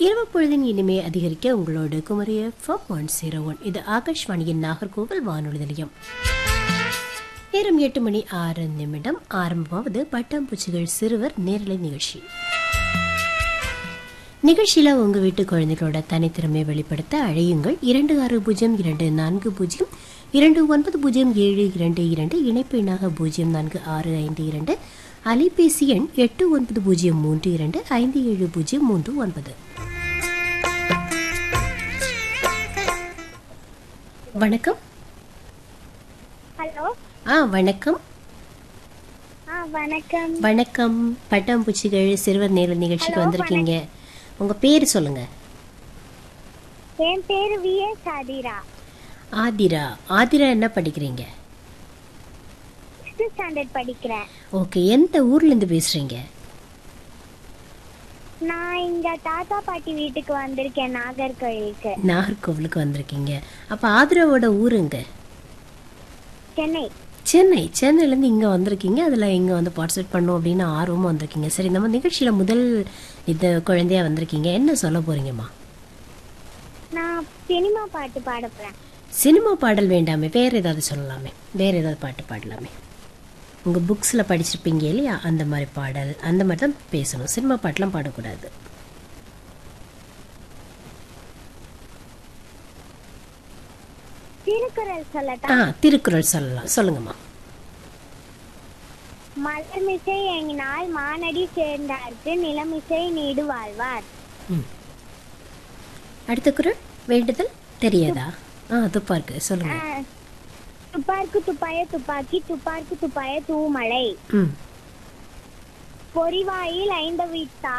இரவு பொழுதின் இனிமே அதிகரிக்க உங்களோடு Kumari F M one zero one இது ஆகாஷ்வாணியின் நாகர்கோவில் வானொலி நிலையம் நேரம் எட்டு மணி ஆறு நிமிடம் ஆரம்பமாவது பட்டாம்பூச்சிகள் சிறுவர் நேரலை நிகழ்ச்சி நிகழ்ச்சியில உங்க வீட்டு குழந்தைகளோட தனித்திறமையை வெளிப்படுத்த அழையுங்கள் இரண்டு ஆறு பூஜ்ஜியம் இரண்டு நான்கு பூஜ்ஜியம் இரண்டு ஒன்பது பூஜ்ஜியம் ஏழு இரண்டு இரண்டு இணைப்பு எண்ணாக பூஜ்ஜியம் நான்கு ஆறு ஐந்து இரண்டு அலைபேசி எண் எட்டு ஒன்பது பூஜ்ஜியம் மூன்று இரண்டு ஐந்து ஏழு பூஜ்ஜியம் மூன்று ஒன்பது வணக்கம் ஹலோ ஆ வணக்கம் ஆ வணக்கம் வணக்கம் பட்டாம்பூச்சிகள் சிறுவர் நேரல் நிகழ்ச்சிக்கு Hello, வந்திருக்கீங்க உங்க பேர் சொல்லுங்க என் பேரு வி எஸ் ஆதிரா ஆதிரா ஆதிரா என்ன படிக்கிறீங்க சிக்ஸ்த் ஸ்டாண்டர்ட் படிக்கிறேன் ஓகே எந்த ஊர்ல இருந்து பேசுறீங்க நான் இங்க தாத்தா பாட்டி வீட்டுக்கு வந்திருக்கேன் நாகர்கோயிலுக்கு நாகர்கோவிலுக்கு வந்திருக்கீங்க அப்ப ஆதிராவோட ஊருங்க சென்னை சென்னை சென்னையிலேருந்து இங்கே வந்திருக்கீங்க அதில் இங்கே வந்து பார்ட்டிசிபேட் பண்ணோம் அப்படின்னு ஆர்வமாக வந்திருக்கீங்க சரி நம்ம நிகழ்ச்சியில் முதல் இந்த குழந்தையா வந்திருக்கீங்க என்ன சொல்ல போறீங்கம்மா நான் சினிமா பாட்டு பாட போறேன் சினிமா பாடல் வேண்டாமே வேற ஏதாவது சொல்லலாமே வேற ஏதாவது பாட்டு பாடலாமே உங்கள் புக்ஸில் படிச்சிருப்பீங்க இல்லையா அந்த மாதிரி பாடல் அந்த மாதிரி தான் பேசணும் சினிமா பாட்டெலாம் பாடக்கூடாது திருக்குறள் சொல்லட்டா ஆ திருக்குறள் சொல்லலாம் சொல்லுங்கம்மா மலர்மிசை எங்கினால் மானடி சேர்ந்தார்க்கு நிலமிசை நீடு வாழ்வார் ம் அடுத்த குறள் வேண்டுதல் தெரியாதா ஆ துப்பாருக்கு சொல்லுங்க ஆ, துப்பார்க்கு துப்பாய துப்பாக்கி துப்பார்க்கு துப்பாய தூமலை ம் பொறிவாயில் ஐந்தவித்தார்